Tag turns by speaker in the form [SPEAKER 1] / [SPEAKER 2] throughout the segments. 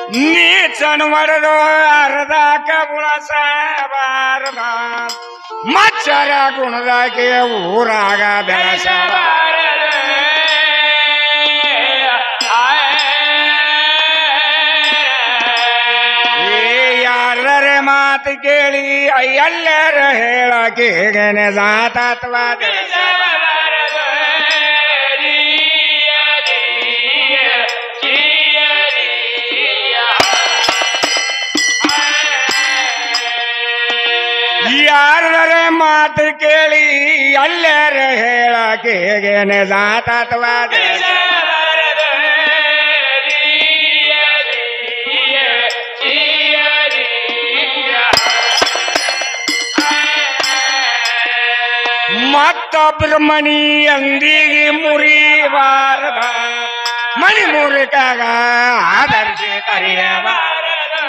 [SPEAKER 1] ನೀಚನ್ ಒಡೆದು ಅರ್ಧಕ ಉಳಸಬಾರದ ಮಚ್ಚರ ಗುಣದಾಗೆ ಊರಾಗ ಬೆಳಸಬಾರ ಏ ಯಾರರ ಮಾತು ಕೇಳಿ ಎಲ್ಲರ ಹೇಳಕ್ಕೆ ಜಾತತ್ವಾದ ಯಾರರ ಮಾತು ಕೇಳಿ ಎಲ್ಲರ ಹೇಳಕ್ಕೆ ಜಾತತ್ವಾದ ಮತ್ತೊಬ್ಬರ ಮನಿ ಅಂದಿಗೆ ಮುರಿಬಾರದ ಮಣಿ ಮುರಿಕಾಗ ಆದರ್ಶಿ ಕರೆಯಬಾರದ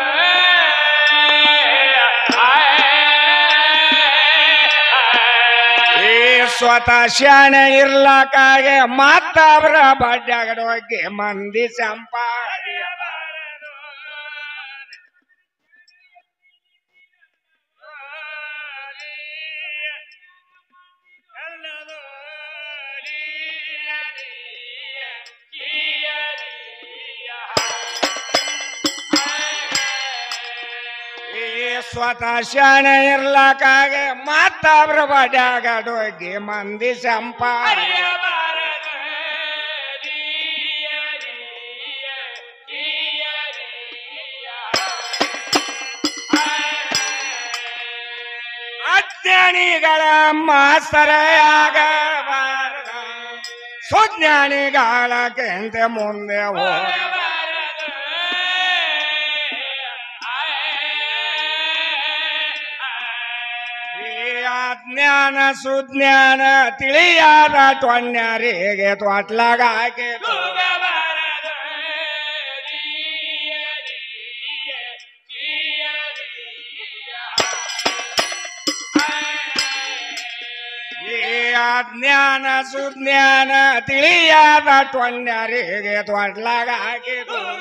[SPEAKER 1] ಏ ಸ್ವತಃ ಶಾಣೆ ಇರ್ಲಕ್ಕಾಗೆ ಮತ್ತೊಬ್ಬರ ಬಡ್ಡಗಡ ಹೋಗಿ ಮಂದಿ ಸಂಪಾದಿಯ ಈ ಸ್ವತಃ ಶಾಣೆ ಇರ್ಲಕ್ಕಾಗೆ ಮತ್ತೊಬ್ರ ಬಡ್ಯಾಗಡೋಗಿ ಮಂದಿ ಸಂಪಾದಿಯ ಅಜ್ಞಾನಿಗಳ ಮಾಸ್ತರೆಯಾಗಬಾರದ ಸುಜ್ಞಾನಿಗಳ ಕೆಂತೆ ಮುಂದೆ ಹೋಗ ಈ ಅಜ್ಞಾನ ಸುಜ್ಞಾನ ತಿಳಿಯಾದ ಟೊಣ್ಯಾರಿಗೆ ತೊಟ್ಲಾಗ ಹಾಕಿ ಈ ಅಜ್ಞಾನ ಸುಜ್ಞಾನ ತಿಳಿಯಾದ ಟೊಣ್ಯಾರಿಗೆ ತೊಟ್ಲಾಗ ಹಾಕಿ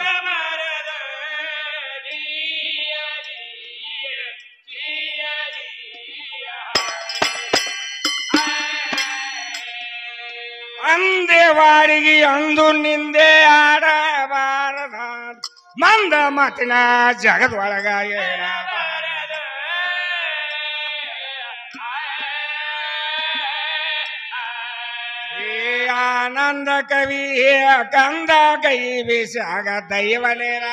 [SPEAKER 1] ಅಂದೇವಾಡಿಗೆ ಅಂದು ನಿಂದೆ ಆಡಬಾರದ ಮಂದ ಮಾತಿನ ಜಗದೊಳಗ ಏಳಬಾರದ ಈ ಆನಂದ ಕವಿ ಕಂದ ಕೈ ಬಿಸಾಗ ದೈವನೇರ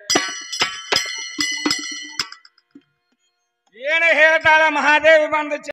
[SPEAKER 1] ಏನು ಹೇಳ್ತಾಳ ಮಹಾದೇವಿ ಬಂದು